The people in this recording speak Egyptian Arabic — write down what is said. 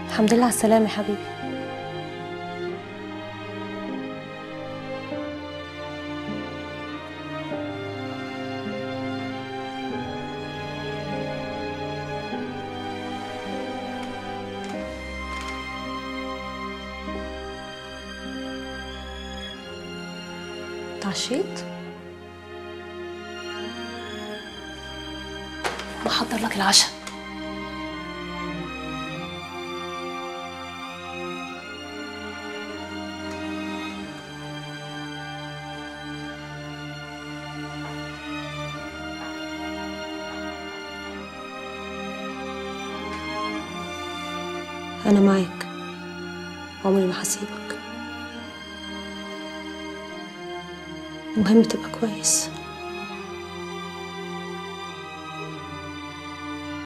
الحمد لله على السلامة يا حبيبي تعشيت؟ بحضر لك العشاء أنا معاك عمري ما هسيبك المهم تبقى كويس